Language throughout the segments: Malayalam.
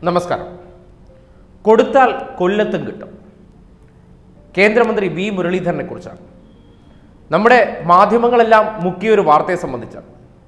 നമസ്കാരം കൊടുത്താൽ കൊല്ലത്തും കിട്ടും കേന്ദ്രമന്ത്രി വി മുരളീധരനെ കുറിച്ചാണ് നമ്മുടെ മാധ്യമങ്ങളെല്ലാം മുക്കിയൊരു വാർത്തയെ സംബന്ധിച്ചാണ്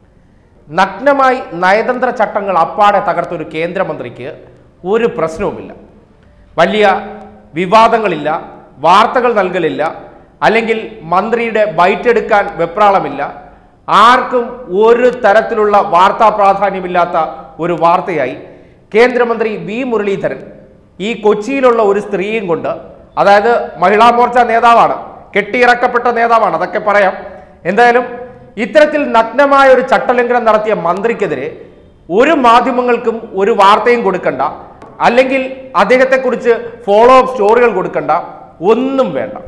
നഗ്നമായി നയതന്ത്ര ചട്ടങ്ങൾ അപ്പാടെ തകർത്തൊരു കേന്ദ്രമന്ത്രിക്ക് ഒരു പ്രശ്നവുമില്ല വലിയ വിവാദങ്ങളില്ല വാർത്തകൾ നൽകലില്ല അല്ലെങ്കിൽ മന്ത്രിയുടെ ബൈറ്റ് എടുക്കാൻ വെപ്രാളമില്ല ആർക്കും ഒരു തരത്തിലുള്ള വാർത്താ പ്രാധാന്യമില്ലാത്ത ഒരു വാർത്തയായി കേന്ദ്രമന്ത്രി വി മുരളീധരൻ ഈ കൊച്ചിയിലുള്ള ഒരു സ്ത്രീയും കൊണ്ട് അതായത് മഹിളാ മോർച്ച നേതാവാണ് കെട്ടിയിറക്കപ്പെട്ട നേതാവാണ് അതൊക്കെ പറയാം എന്തായാലും ഇത്തരത്തിൽ നഗ്നമായ ഒരു ചട്ടലംഘനം നടത്തിയ മന്ത്രിക്കെതിരെ ഒരു മാധ്യമങ്ങൾക്കും ഒരു വാർത്തയും കൊടുക്കണ്ട അല്ലെങ്കിൽ അദ്ദേഹത്തെക്കുറിച്ച് ഫോളോ അപ്പ് സ്റ്റോറികൾ കൊടുക്കണ്ട ഒന്നും വേണ്ട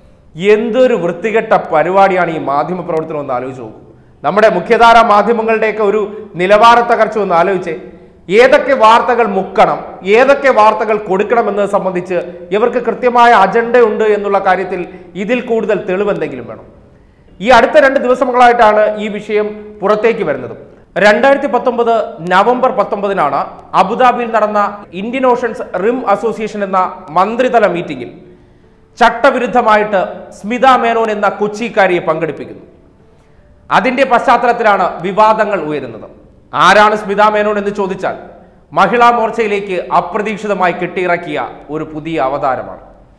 എന്തൊരു വൃത്തികെട്ട പരിപാടിയാണ് ഈ മാധ്യമ പ്രവർത്തനം ഒന്ന് ആലോചിച്ച് നോക്കൂ നമ്മുടെ മുഖ്യധാരാ മാധ്യമങ്ങളുടെയൊക്കെ ഒരു നിലവാര തകർച്ച ഒന്ന് ആലോചിച്ചേ ഏതൊക്കെ വാർത്തകൾ മുക്കണം ഏതൊക്കെ വാർത്തകൾ കൊടുക്കണം എന്നത് സംബന്ധിച്ച് ഇവർക്ക് കൃത്യമായ അജണ്ട ഉണ്ട് എന്നുള്ള കാര്യത്തിൽ ഇതിൽ കൂടുതൽ തെളിവ് എന്തെങ്കിലും വേണം ഈ അടുത്ത രണ്ട് ദിവസങ്ങളായിട്ടാണ് ഈ വിഷയം പുറത്തേക്ക് വരുന്നത് രണ്ടായിരത്തി പത്തൊമ്പത് നവംബർ പത്തൊമ്പതിനാണ് അബുദാബിയിൽ നടന്ന ഇന്ത്യൻ ഓഷൻസ് റിം അസോസിയേഷൻ എന്ന മന്ത്രിതല മീറ്റിംഗിൽ ചട്ടവിരുദ്ധമായിട്ട് സ്മിത മേനോൻ എന്ന കൊച്ചിക്കാരിയെ പങ്കെടുപ്പിക്കുന്നു അതിന്റെ പശ്ചാത്തലത്തിലാണ് വിവാദങ്ങൾ ഉയരുന്നത് ആരാണ് സ്മിത മേനോൻ എന്ന് ചോദിച്ചാൽ മഹിളാ മോർച്ചയിലേക്ക് അപ്രതീക്ഷിതമായി കെട്ടിയിറക്കിയ ഒരു പുതിയ അവതാരമാണ്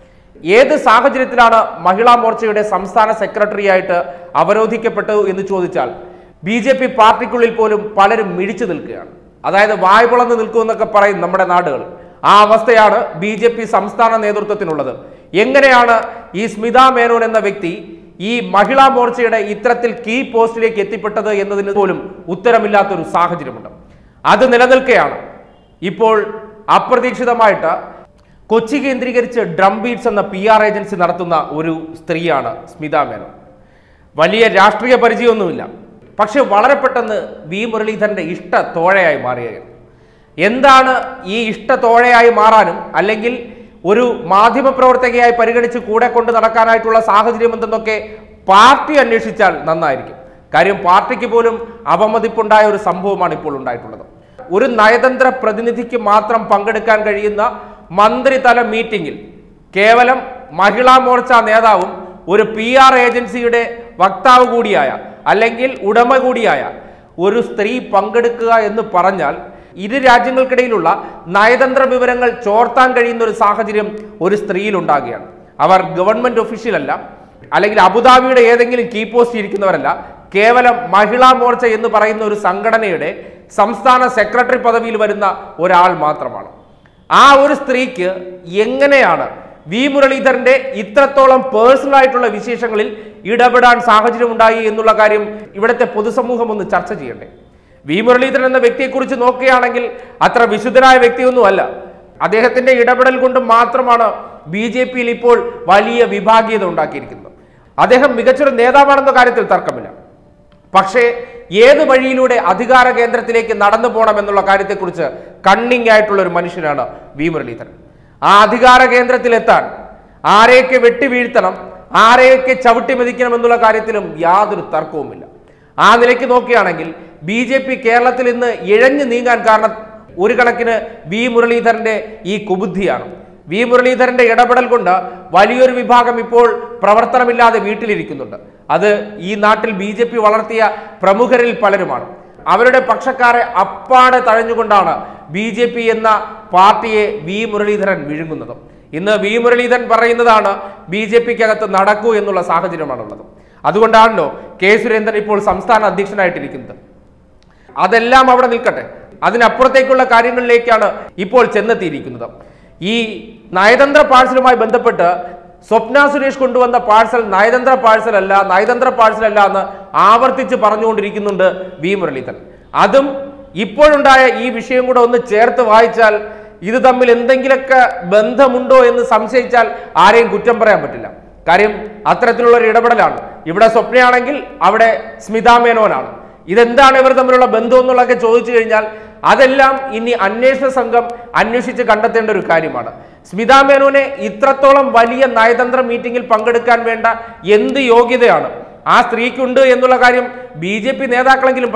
ഏത് സാഹചര്യത്തിലാണ് മഹിളാ മോർച്ചയുടെ സംസ്ഥാന സെക്രട്ടറിയായിട്ട് അവരോധിക്കപ്പെട്ടത് എന്ന് ചോദിച്ചാൽ ബി ജെ പി പാർട്ടിക്കുള്ളിൽ പോലും പലരും മിഴിച്ചു നിൽക്കുകയാണ് അതായത് വായ്പളന്ന് നിൽക്കുമെന്നൊക്കെ പറയും നമ്മുടെ നാടുകൾ ആ അവസ്ഥയാണ് ബി ജെ പി സംസ്ഥാന നേതൃത്വത്തിനുള്ളത് എങ്ങനെയാണ് ഈ സ്മിത മേനോൻ എന്ന വ്യക്തി ഈ മഹിളാ മോർച്ചയുടെ ഇത്തരത്തിൽ കീ പോസ്റ്റിലേക്ക് എത്തിപ്പെട്ടത് എന്നതിന് പോലും ഉത്തരമില്ലാത്തൊരു സാഹചര്യമുണ്ട് അത് നിലനിൽക്കുകയാണ് ഇപ്പോൾ അപ്രതീക്ഷിതമായിട്ട് കൊച്ചി കേന്ദ്രീകരിച്ച് ഡ്രം ബീറ്റ്സ് എന്ന പി ആർ ഏജൻസി നടത്തുന്ന ഒരു സ്ത്രീയാണ് സ്മിത മേനോൻ വലിയ രാഷ്ട്രീയ പരിചയമൊന്നുമില്ല പക്ഷെ വളരെ പെട്ടെന്ന് വി മുരളീധരന്റെ ഇഷ്ട തോഴയായി മാറുകയാണ് എന്താണ് ഈ ഇഷ്ട തോഴയായി മാറാനും അല്ലെങ്കിൽ ഒരു മാധ്യമപ്രവർത്തകയായി പരിഗണിച്ച് കൂടെ കൊണ്ട് നടക്കാനായിട്ടുള്ള സാഹചര്യം എന്തെന്നൊക്കെ പാർട്ടി അന്വേഷിച്ചാൽ നന്നായിരിക്കും കാര്യം പാർട്ടിക്ക് പോലും അവമതിപ്പുണ്ടായ ഒരു സംഭവമാണ് ഇപ്പോൾ ഉണ്ടായിട്ടുള്ളത് ഒരു നയതന്ത്ര പ്രതിനിധിക്ക് മാത്രം പങ്കെടുക്കാൻ കഴിയുന്ന മന്ത്രിതല മീറ്റിംഗിൽ കേവലം മഹിളാ മോർച്ച നേതാവും ഒരു പി ആർ ഏജൻസിയുടെ വക്താവ് കൂടിയായ അല്ലെങ്കിൽ ഉടമ കൂടിയായ ഒരു സ്ത്രീ പങ്കെടുക്കുക എന്ന് പറഞ്ഞാൽ ഇരു രാജ്യങ്ങൾക്കിടയിലുള്ള നയതന്ത്ര വിവരങ്ങൾ ചോർത്താൻ കഴിയുന്ന ഒരു സാഹചര്യം ഒരു സ്ത്രീയിൽ ഉണ്ടാകുകയാണ് അവർ ഗവൺമെന്റ് ഒഫീഷ്യൽ അല്ല അല്ലെങ്കിൽ അബുദാബിയുടെ ഏതെങ്കിലും കീ പോസ്റ്റ് ഇരിക്കുന്നവരല്ല കേവലം മഹിളാ മോർച്ച എന്ന് പറയുന്ന ഒരു സംഘടനയുടെ സംസ്ഥാന സെക്രട്ടറി പദവിയിൽ വരുന്ന ഒരാൾ മാത്രമാണ് ആ ഒരു സ്ത്രീക്ക് എങ്ങനെയാണ് വി മുരളീധരന്റെ ഇത്രത്തോളം പേഴ്സണൽ ആയിട്ടുള്ള വിശേഷങ്ങളിൽ ഇടപെടാൻ സാഹചര്യം ഉണ്ടായി എന്നുള്ള കാര്യം ഇവിടുത്തെ പൊതുസമൂഹം ഒന്ന് ചർച്ച ചെയ്യണ്ടേ വി മുരളീധരൻ എന്ന വ്യക്തിയെക്കുറിച്ച് നോക്കുകയാണെങ്കിൽ അത്ര വിശുദ്ധനായ വ്യക്തിയൊന്നുമല്ല അദ്ദേഹത്തിന്റെ ഇടപെടൽ കൊണ്ട് മാത്രമാണ് ബി ജെ പിയിൽ ഇപ്പോൾ വലിയ വിഭാഗീയത ഉണ്ടാക്കിയിരിക്കുന്നത് അദ്ദേഹം മികച്ചൊരു നേതാവാണെന്ന കാര്യത്തിൽ തർക്കമില്ല പക്ഷേ ഏത് വഴിയിലൂടെ അധികാര കേന്ദ്രത്തിലേക്ക് നടന്നു പോകണം എന്നുള്ള കാര്യത്തെക്കുറിച്ച് കണ്ണിങ് ആയിട്ടുള്ള ഒരു മനുഷ്യനാണ് വി മുരളീധരൻ ആ അധികാര കേന്ദ്രത്തിലെത്താൻ ആരെയൊക്കെ വെട്ടി വീഴ്ത്തണം ആരെയൊക്കെ ചവിട്ടി മെതിക്കണം എന്നുള്ള കാര്യത്തിലും യാതൊരു തർക്കവുമില്ല ആ നിലയ്ക്ക് നോക്കുകയാണെങ്കിൽ ബി ജെ പി കേരളത്തിൽ ഇന്ന് ഇഴഞ്ഞു നീങ്ങാൻ കാരണം ഒരു കണക്കിന് വി മുരളീധരന്റെ ഈ കുബുദ്ധിയാണ് വി മുരളീധരന്റെ ഇടപെടൽ കൊണ്ട് വലിയൊരു വിഭാഗം ഇപ്പോൾ പ്രവർത്തനമില്ലാതെ വീട്ടിലിരിക്കുന്നുണ്ട് അത് ഈ നാട്ടിൽ ബി ജെ പി വളർത്തിയ പ്രമുഖരിൽ പലരുമാണ് അവരുടെ പക്ഷക്കാരെ അപ്പാടെ തഴഞ്ഞുകൊണ്ടാണ് ബി ജെ പി എന്ന പാർട്ടിയെ വി മുരളീധരൻ വിഴുങ്ങുന്നത് ഇന്ന് വി മുരളീധരൻ പറയുന്നതാണ് ബി ജെ പിക്കകത്ത് നടക്കൂ എന്നുള്ള സാഹചര്യമാണുള്ളത് അതുകൊണ്ടാണല്ലോ കെ സുരേന്ദ്രൻ ഇപ്പോൾ സംസ്ഥാന അധ്യക്ഷനായിട്ടിരിക്കുന്നത് അതെല്ലാം അവിടെ നിൽക്കട്ടെ അതിനപ്പുറത്തേക്കുള്ള കാര്യങ്ങളിലേക്കാണ് ഇപ്പോൾ ചെന്നെത്തിയിരിക്കുന്നത് ഈ നയതന്ത്ര പാഴ്സലുമായി ബന്ധപ്പെട്ട് സ്വപ്ന സുരേഷ് കൊണ്ടുവന്ന പാഴ്സൽ നയതന്ത്ര പാഴ്സൽ അല്ല നയതന്ത്ര പാഴ്സൽ അല്ല എന്ന് ആവർത്തിച്ച് പറഞ്ഞുകൊണ്ടിരിക്കുന്നുണ്ട് വി മുരളീധരൻ അതും ഇപ്പോഴുണ്ടായ ഈ വിഷയം കൂടെ ഒന്ന് ചേർത്ത് വായിച്ചാൽ ഇത് തമ്മിൽ എന്തെങ്കിലുമൊക്കെ ബന്ധമുണ്ടോ എന്ന് സംശയിച്ചാൽ ആരെയും കുറ്റം പറയാൻ പറ്റില്ല കാര്യം അത്തരത്തിലുള്ള ഒരു ഇടപെടലാണ് ഇവിടെ സ്വപ്നയാണെങ്കിൽ അവിടെ സ്മിത മേനോനാണ് ഇതെന്താണ് ഇവർ തമ്മിലുള്ള ബന്ധം എന്നുള്ളതൊക്കെ ചോദിച്ചു കഴിഞ്ഞാൽ അതെല്ലാം ഇനി അന്വേഷണ സംഘം അന്വേഷിച്ച് കണ്ടെത്തേണ്ട ഒരു കാര്യമാണ് സ്മിത മേനോനെ ഇത്രത്തോളം വലിയ നയതന്ത്ര മീറ്റിംഗിൽ പങ്കെടുക്കാൻ വേണ്ട എന്ത് യോഗ്യതയാണ് ആ സ്ത്രീക്കുണ്ട് എന്നുള്ള കാര്യം ബി ജെ പി നേതാക്കളെങ്കിലും പറയണം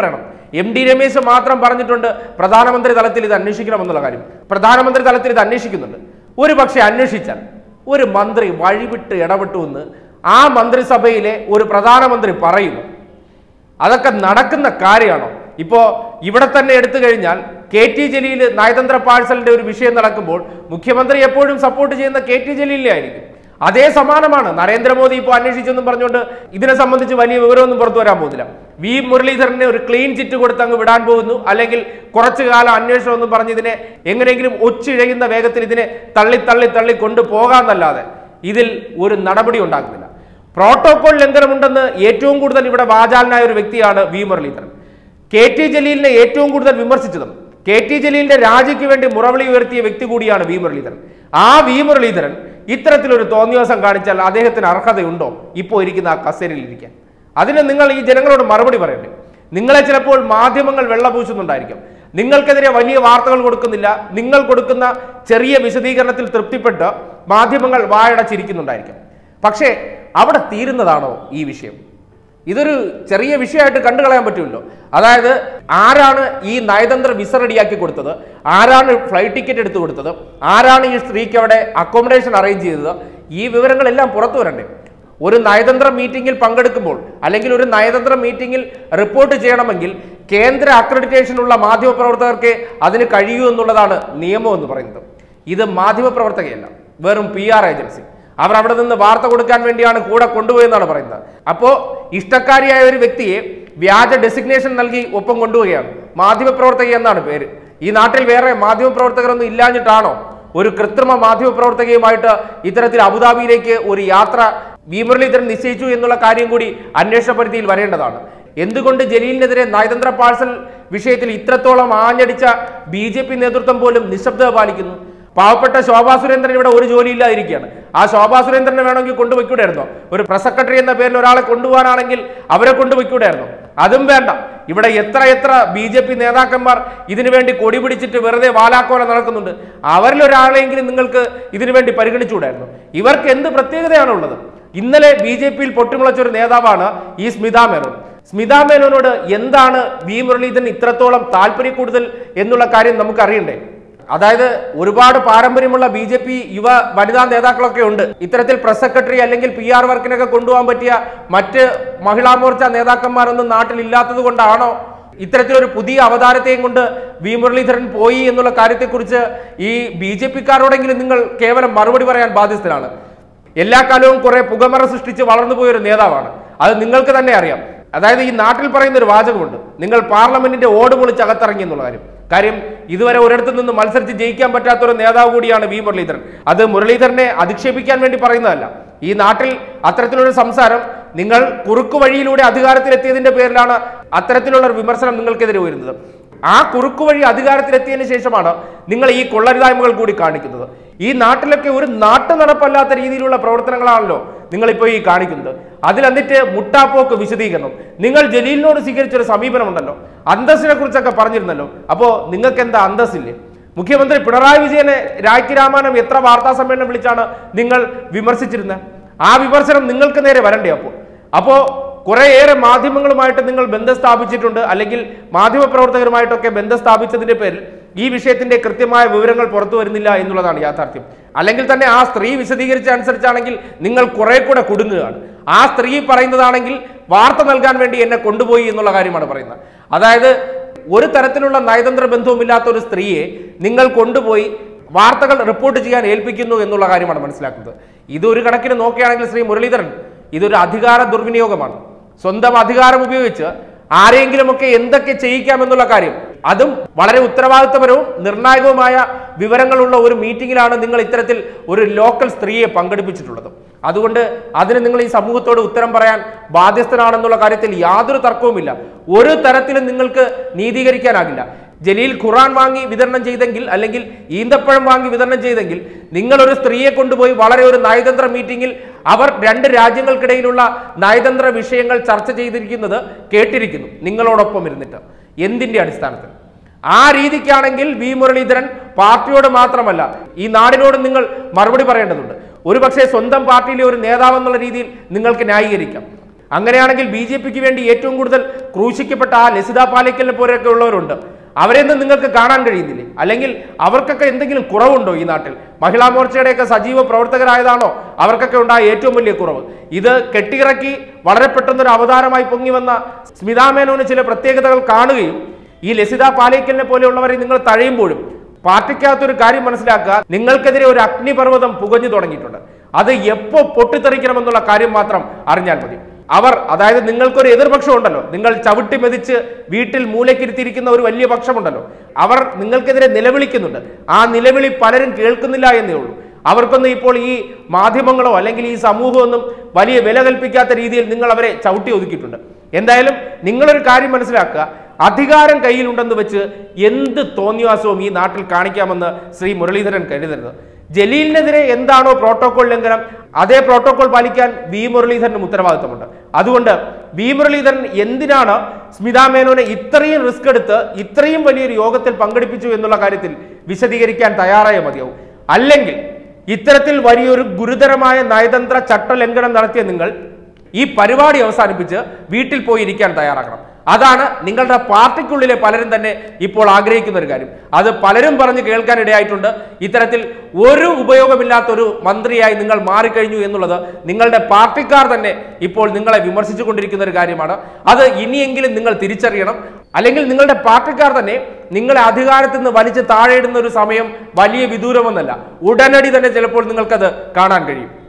എം ഡി രമേശ് മാത്രം പറഞ്ഞിട്ടുണ്ട് പ്രധാനമന്ത്രി തലത്തിൽ ഇത് അന്വേഷിക്കണമെന്നുള്ള കാര്യം പ്രധാനമന്ത്രി തലത്തിൽ ഇത് അന്വേഷിക്കുന്നുണ്ട് ഒരു പക്ഷേ അന്വേഷിച്ചാൽ ഒരു മന്ത്രി വഴിവിട്ട് ഇടപെട്ടു എന്ന് ആ മന്ത്രിസഭയിലെ ഒരു പ്രധാനമന്ത്രി പറയുന്നു അതൊക്കെ നടക്കുന്ന കാര്യമാണോ ഇപ്പോ ഇവിടെ തന്നെ എടുത്തു കഴിഞ്ഞാൽ കെ ടി ജലീൽ നയതന്ത്ര പാഴ്സലിന്റെ ഒരു വിഷയം നടക്കുമ്പോൾ മുഖ്യമന്ത്രി എപ്പോഴും സപ്പോർട്ട് ചെയ്യുന്ന കെ ടി ജലീലിനെ ആയിരിക്കും അതേ സമാനമാണ് നരേന്ദ്രമോദി ഇപ്പോൾ അന്വേഷിച്ചെന്നും പറഞ്ഞുകൊണ്ട് ഇതിനെ സംബന്ധിച്ച് വലിയ വിവരമൊന്നും പുറത്തു വരാൻ പോകുന്നില്ല വി മുരളീധരന് ഒരു ക്ലീൻ ചിറ്റ് കൊടുത്ത് അങ്ങ് വിടാൻ പോകുന്നു അല്ലെങ്കിൽ കുറച്ചു കാലം അന്വേഷണം എന്ന് പറഞ്ഞ് ഇതിനെ എങ്ങനെയെങ്കിലും ഒച്ചിഴയുന്ന വേഗത്തിൽ ഇതിനെ തള്ളി തള്ളി തള്ളി കൊണ്ടുപോകാന്നല്ലാതെ ഇതിൽ ഒരു നടപടി ഉണ്ടാക്കുന്നില്ല പ്രോട്ടോകോൾ ലംഘനമുണ്ടെന്ന് ഏറ്റവും കൂടുതൽ ഇവിടെ വാചാലനായ ഒരു വ്യക്തിയാണ് വി മുരളീധരൻ കെ ടി ജലീലിനെ ഏറ്റവും കൂടുതൽ വിമർശിച്ചതും കെ ടി ജലീലിന്റെ രാജിക്ക് വേണ്ടി മുറവിളി ഉയർത്തിയ വ്യക്തി കൂടിയാണ് വി മുരളീധരൻ ആ വി മുരളീധരൻ ഇത്തരത്തിലൊരു തോന്നിയാസം കാണിച്ചാൽ അദ്ദേഹത്തിന് അർഹതയുണ്ടോ ഇപ്പോൾ ഇരിക്കുന്ന ആ കസേരയിൽ ഇരിക്കാൻ അതിന് നിങ്ങൾ ഈ ജനങ്ങളോട് മറുപടി പറയണ്ടേ നിങ്ങളെ ചിലപ്പോൾ മാധ്യമങ്ങൾ വെള്ളപൂശുന്നുണ്ടായിരിക്കും നിങ്ങൾക്കെതിരെ വലിയ വാർത്തകൾ കൊടുക്കുന്നില്ല നിങ്ങൾ കൊടുക്കുന്ന ചെറിയ വിശദീകരണത്തിൽ തൃപ്തിപ്പെട്ട് മാധ്യമങ്ങൾ വായടച്ചിരിക്കുന്നുണ്ടായിരിക്കും പക്ഷേ അവിടെ തീരുന്നതാണോ ഈ വിഷയം ഇതൊരു ചെറിയ വിഷയമായിട്ട് കണ്ടു കളയാൻ പറ്റുമല്ലോ അതായത് ആരാണ് ഈ നയതന്ത്ര വിസ റെഡിയാക്കി കൊടുത്തത് ആരാണ് ഫ്ലൈറ്റ് ടിക്കറ്റ് എടുത്തു കൊടുത്തത് ആരാണ് ഈ സ്ത്രീക്ക് അവിടെ അക്കോമഡേഷൻ അറേഞ്ച് ചെയ്തത് ഈ വിവരങ്ങളെല്ലാം പുറത്തു വരണ്ടേ ഒരു നയതന്ത്ര മീറ്റിംഗിൽ പങ്കെടുക്കുമ്പോൾ അല്ലെങ്കിൽ ഒരു നയതന്ത്ര മീറ്റിംഗിൽ റിപ്പോർട്ട് ചെയ്യണമെങ്കിൽ കേന്ദ്ര അക്രഡിറ്റേഷനുള്ള മാധ്യമപ്രവർത്തകർക്ക് അതിന് കഴിയൂ എന്നുള്ളതാണ് നിയമം എന്ന് പറയുന്നത് ഇത് മാധ്യമപ്രവർത്തകയല്ല വെറും പി ആർ ഏജൻസി അവർ അവിടെ നിന്ന് വാർത്ത കൊടുക്കാൻ വേണ്ടിയാണ് കൂടെ കൊണ്ടുപോയെന്നാണ് പറയുന്നത് അപ്പോൾ ഇഷ്ടക്കാരിയായ ഒരു വ്യക്തിയെ വ്യാജ ഡെസിഗ്നേഷൻ നൽകി ഒപ്പം കൊണ്ടുപോവുകയാണ് മാധ്യമപ്രവർത്തക എന്നാണ് പേര് ഈ നാട്ടിൽ വേറെ മാധ്യമപ്രവർത്തകരൊന്നും ഇല്ലാഞ്ഞിട്ടാണോ ഒരു കൃത്രിമ മാധ്യമപ്രവർത്തകയുമായിട്ട് ഇത്തരത്തിൽ അബുദാബിയിലേക്ക് ഒരു യാത്ര വി മുരളീധരൻ നിശ്ചയിച്ചു എന്നുള്ള കാര്യം കൂടി അന്വേഷണ പരിധിയിൽ വരേണ്ടതാണ് എന്തുകൊണ്ട് ജലീലിനെതിരെ നയതന്ത്ര പാഴ്സൽ വിഷയത്തിൽ ഇത്രത്തോളം ആഞ്ഞടിച്ച ബി ജെ പി നേതൃത്വം പോലും നിശബ്ദത പാലിക്കുന്നു പാവപ്പെട്ട ശോഭാ സുരേന്ദ്രൻ ഇവിടെ ഒരു ജോലിയില്ലാതിരിക്കുകയാണ് ആ ശോഭാ സുരേന്ദ്രനെ വേണമെങ്കിൽ കൊണ്ടുപോയിക്കൂടായിരുന്നോ ഒരു പ്രസ് സെക്രട്ടറി എന്ന പേരിൽ ഒരാളെ കൊണ്ടുപോകാനാണെങ്കിൽ അവരെ കൊണ്ടുപോയിക്കൂടായിരുന്നോ അതും വേണ്ട ഇവിടെ എത്ര എത്ര ബി ജെ പി നേതാക്കന്മാർ ഇതിനു വേണ്ടി കൊടി പിടിച്ചിട്ട് വെറുതെ വാലാക്കോല നടക്കുന്നുണ്ട് അവരിൽ ഒരാളെങ്കിലും നിങ്ങൾക്ക് ഇതിനു വേണ്ടി പരിഗണിച്ചുകൂടായിരുന്നു ഇവർക്ക് എന്ത് പ്രത്യേകതയാണുള്ളത് ഇന്നലെ ബി ജെ പിയിൽ പൊട്ടിമുളച്ച ഒരു നേതാവാണ് ഈ സ്മിത മേനോൻ സ്മിത മേനോനോട് എന്താണ് വി മുരളീധരൻ ഇത്രത്തോളം താല്പര്യ കൂടുതൽ എന്നുള്ള കാര്യം നമുക്ക് അറിയണ്ടേ അതായത് ഒരുപാട് പാരമ്പര്യമുള്ള ബി ജെ പി യുവ വനിതാ നേതാക്കളൊക്കെ ഉണ്ട് ഇത്തരത്തിൽ പ്രസ് സെക്രട്ടറി അല്ലെങ്കിൽ പി ആർ വർക്കിനൊക്കെ കൊണ്ടുപോകാൻ പറ്റിയ മറ്റ് മഹിളാ മോർച്ച നേതാക്കന്മാരൊന്നും നാട്ടിൽ ഇല്ലാത്തത് കൊണ്ടാണോ ഇത്തരത്തിലൊരു പുതിയ അവതാരത്തെയും കൊണ്ട് വി മുരളീധരൻ പോയി എന്നുള്ള കാര്യത്തെക്കുറിച്ച് ഈ ബി ജെ പിക്കാരോടെങ്കിലും നിങ്ങൾ കേവലം മറുപടി പറയാൻ ബാധ്യസ്ഥരാണ് എല്ലാ കാലവും കുറെ പുകമറ സൃഷ്ടിച്ച് വളർന്നു പോയൊരു നേതാവാണ് അത് നിങ്ങൾക്ക് തന്നെ അറിയാം അതായത് ഈ നാട്ടിൽ പറയുന്ന ഒരു വാചകമുണ്ട് നിങ്ങൾ പാർലമെന്റിന്റെ ഓട് പൊളിച്ച് അകത്തിറങ്ങി എന്നുള്ള കാര്യം കാര്യം ഇതുവരെ ഒരിടത്തു നിന്ന് മത്സരിച്ച് ജയിക്കാൻ പറ്റാത്ത ഒരു നേതാവ് കൂടിയാണ് വി മുരളീധരൻ അത് മുരളീധരനെ അധിക്ഷേപിക്കാൻ വേണ്ടി പറയുന്നതല്ല ഈ നാട്ടിൽ അത്തരത്തിലൊരു സംസാരം നിങ്ങൾ കുറുക്കു വഴിയിലൂടെ അധികാരത്തിലെത്തിയതിന്റെ പേരിലാണ് അത്തരത്തിലുള്ള ഒരു വിമർശനം നിങ്ങൾക്കെതിരെ ഉയരുന്നത് ആ കുറുക്കു വഴി അധികാരത്തിലെത്തിയതിനു ശേഷമാണ് നിങ്ങൾ ഈ കൊള്ളരുതായ്മകൾ കൂടി കാണിക്കുന്നത് ഈ നാട്ടിലൊക്കെ ഒരു നാട്ടു നടപ്പല്ലാത്ത രീതിയിലുള്ള പ്രവർത്തനങ്ങളാണല്ലോ നിങ്ങളിപ്പോൾ ഈ കാണിക്കുന്നത് അതിൽ എന്നിട്ട് മുട്ടാപ്പോക്ക് വിശദീകരണം നിങ്ങൾ ജലീലിനോട് സ്വീകരിച്ചൊരു സമീപനമുണ്ടല്ലോ അന്തസ്സിനെ കുറിച്ചൊക്കെ പറഞ്ഞിരുന്നല്ലോ അപ്പോൾ നിങ്ങൾക്ക് എന്താ അന്തസ്സില്ലേ മുഖ്യമന്ത്രി പിണറായി വിജയനെ രാഖി രാമാനം എത്ര വാർത്താ സമ്മേളനം വിളിച്ചാണ് നിങ്ങൾ വിമർശിച്ചിരുന്നത് ആ വിമർശനം നിങ്ങൾക്ക് നേരെ വരണ്ടേ അപ്പോൾ അപ്പോൾ കുറേയേറെ മാധ്യമങ്ങളുമായിട്ട് നിങ്ങൾ ബന്ധം സ്ഥാപിച്ചിട്ടുണ്ട് അല്ലെങ്കിൽ മാധ്യമപ്രവർത്തകരുമായിട്ടൊക്കെ ബന്ധം സ്ഥാപിച്ചതിന്റെ പേരിൽ ഈ വിഷയത്തിന്റെ കൃത്യമായ വിവരങ്ങൾ പുറത്തു വരുന്നില്ല എന്നുള്ളതാണ് യാഥാർത്ഥ്യം അല്ലെങ്കിൽ തന്നെ ആ സ്ത്രീ വിശദീകരിച്ച അനുസരിച്ചാണെങ്കിൽ നിങ്ങൾ കുറെ കൂടെ കുടുങ്ങുകയാണ് ആ സ്ത്രീ പറയുന്നതാണെങ്കിൽ വാർത്ത നൽകാൻ വേണ്ടി എന്നെ കൊണ്ടുപോയി എന്നുള്ള കാര്യമാണ് പറയുന്നത് അതായത് ഒരു തരത്തിലുള്ള നയതന്ത്ര ബന്ധവുമില്ലാത്ത ഒരു സ്ത്രീയെ നിങ്ങൾ കൊണ്ടുപോയി വാർത്തകൾ റിപ്പോർട്ട് ചെയ്യാൻ ഏൽപ്പിക്കുന്നു എന്നുള്ള കാര്യമാണ് മനസ്സിലാക്കുന്നത് ഇതൊരു കണക്കിന് നോക്കുകയാണെങ്കിൽ ശ്രീ മുരളീധരൻ ഇതൊരു അധികാര ദുർവിനിയോഗമാണ് സ്വന്തം അധികാരം ഉപയോഗിച്ച് ആരെങ്കിലുമൊക്കെ എന്തൊക്കെ ചെയ്യിക്കാമെന്നുള്ള കാര്യം അതും വളരെ ഉത്തരവാദിത്തപരവും നിർണായകവുമായ വിവരങ്ങളുള്ള ഒരു മീറ്റിംഗിലാണ് നിങ്ങൾ ഇത്തരത്തിൽ ഒരു ലോക്കൽ സ്ത്രീയെ പങ്കെടുപ്പിച്ചിട്ടുള്ളത് അതുകൊണ്ട് അതിന് നിങ്ങൾ ഈ സമൂഹത്തോട് ഉത്തരം പറയാൻ ബാധ്യസ്ഥനാണെന്നുള്ള കാര്യത്തിൽ യാതൊരു തർക്കവുമില്ല ഒരു തരത്തിലും നിങ്ങൾക്ക് നീതീകരിക്കാനാകില്ല ജലീൽ ഖുറാൻ വാങ്ങി വിതരണം ചെയ്തെങ്കിൽ അല്ലെങ്കിൽ ഈന്തപ്പഴം വാങ്ങി വിതരണം ചെയ്തെങ്കിൽ നിങ്ങൾ ഒരു സ്ത്രീയെ കൊണ്ടുപോയി വളരെ ഒരു നയതന്ത്ര മീറ്റിംഗിൽ അവർ രണ്ട് രാജ്യങ്ങൾക്കിടയിലുള്ള നയതന്ത്ര വിഷയങ്ങൾ ചർച്ച ചെയ്തിരിക്കുന്നത് കേട്ടിരിക്കുന്നു നിങ്ങളോടൊപ്പം ഇരുന്നിട്ട് എന്തിന്റെ അടിസ്ഥാനത്തിൽ ആ രീതിക്കാണെങ്കിൽ വി മുരളീധരൻ പാർട്ടിയോട് മാത്രമല്ല ഈ നാടിനോട് നിങ്ങൾ മറുപടി പറയേണ്ടതുണ്ട് ഒരുപക്ഷെ സ്വന്തം പാർട്ടിയിലെ ഒരു നേതാവെന്നുള്ള രീതിയിൽ നിങ്ങൾക്ക് ന്യായീകരിക്കാം അങ്ങനെയാണെങ്കിൽ ബി ജെ പിക്ക് വേണ്ടി ഏറ്റവും കൂടുതൽ ക്രൂശിക്കപ്പെട്ട ആ ലസിത പാലിക്കലിനെ പോലെയൊക്കെ ഉള്ളവരുണ്ട് അവരെയൊന്നും നിങ്ങൾക്ക് കാണാൻ കഴിയുന്നില്ലേ അല്ലെങ്കിൽ അവർക്കൊക്കെ എന്തെങ്കിലും കുറവുണ്ടോ ഈ നാട്ടിൽ മഹിളാ മോർച്ചയുടെയൊക്കെ സജീവ പ്രവർത്തകരായതാണോ അവർക്കൊക്കെ ഉണ്ടായ ഏറ്റവും വലിയ കുറവ് ഇത് കെട്ടിയിറക്കി വളരെ പെട്ടെന്നൊരു അവതാരമായി പൊങ്ങി വന്ന സ്മിതാ മേനോന് ചില പ്രത്യേകതകൾ കാണുകയും ഈ ലസിത പാലേക്കലിനെ പോലെയുള്ളവരെ നിങ്ങൾ തഴയുമ്പോഴും പാർട്ടിക്കകത്തൊരു കാര്യം മനസ്സിലാക്കുക നിങ്ങൾക്കെതിരെ ഒരു അഗ്നിപർവ്വതം പുകഞ്ഞു തുടങ്ങിയിട്ടുണ്ട് അത് എപ്പോ പൊട്ടിത്തെറിക്കണമെന്നുള്ള കാര്യം മാത്രം അറിഞ്ഞാൽ മതി അവർ അതായത് നിങ്ങൾക്കൊരു എതിർപക്ഷം ഉണ്ടല്ലോ നിങ്ങൾ ചവിട്ടി മെതിച്ച് വീട്ടിൽ മൂലക്കിരുത്തിയിരിക്കുന്ന ഒരു വലിയ പക്ഷമുണ്ടല്ലോ അവർ നിങ്ങൾക്കെതിരെ നിലവിളിക്കുന്നുണ്ട് ആ നിലവിളി പലരും കേൾക്കുന്നില്ല എന്നേ ഉള്ളൂ അവർക്കൊന്നും ഇപ്പോൾ ഈ മാധ്യമങ്ങളോ അല്ലെങ്കിൽ ഈ സമൂഹമൊന്നും വലിയ വില കൽപ്പിക്കാത്ത രീതിയിൽ നിങ്ങൾ അവരെ ചവിട്ടി ഒതുക്കിയിട്ടുണ്ട് എന്തായാലും നിങ്ങളൊരു കാര്യം മനസ്സിലാക്കുക അധികാരം കയ്യിലുണ്ടെന്ന് വെച്ച് എന്ത് തോന്നിയാസവും ഈ നാട്ടിൽ കാണിക്കാമെന്ന് ശ്രീ മുരളീധരൻ കരുതരുത് ജലീലിനെതിരെ എന്താണോ പ്രോട്ടോകോൾ ലംഘനം അതേ പ്രോട്ടോകോൾ പാലിക്കാൻ വി മുരളീധരനും ഉത്തരവാദിത്തമുണ്ട് അതുകൊണ്ട് വി മുരളീധരൻ എന്തിനാണ് സ്മിതാ മേനോനെ ഇത്രയും റിസ്ക് എടുത്ത് ഇത്രയും വലിയൊരു യോഗത്തിൽ പങ്കെടുപ്പിച്ചു എന്നുള്ള കാര്യത്തിൽ വിശദീകരിക്കാൻ തയ്യാറായ മതിയാവും അല്ലെങ്കിൽ ഇത്തരത്തിൽ വലിയൊരു ഗുരുതരമായ നയതന്ത്ര ചട്ടലംഘനം നടത്തിയ നിങ്ങൾ ഈ പരിപാടി അവസാനിപ്പിച്ച് വീട്ടിൽ പോയി ഇരിക്കാൻ തയ്യാറാക്കണം അതാണ് നിങ്ങളുടെ പാർട്ടിക്കുള്ളിലെ പലരും തന്നെ ഇപ്പോൾ ആഗ്രഹിക്കുന്ന ഒരു കാര്യം അത് പലരും പറഞ്ഞ് കേൾക്കാനിടയായിട്ടുണ്ട് ഇത്തരത്തിൽ ഒരു ഉപയോഗമില്ലാത്ത ഒരു മന്ത്രിയായി നിങ്ങൾ മാറിക്കഴിഞ്ഞു എന്നുള്ളത് നിങ്ങളുടെ പാർട്ടിക്കാർ തന്നെ ഇപ്പോൾ നിങ്ങളെ വിമർശിച്ചു കൊണ്ടിരിക്കുന്ന ഒരു കാര്യമാണ് അത് ഇനിയെങ്കിലും നിങ്ങൾ തിരിച്ചറിയണം അല്ലെങ്കിൽ നിങ്ങളുടെ പാർട്ടിക്കാർ തന്നെ നിങ്ങളെ അധികാരത്തിൽ നിന്ന് വലിച്ച് താഴെയിടുന്ന ഒരു സമയം വലിയ വിദൂരമൊന്നല്ല ഉടനടി തന്നെ ചിലപ്പോൾ നിങ്ങൾക്കത് കാണാൻ കഴിയും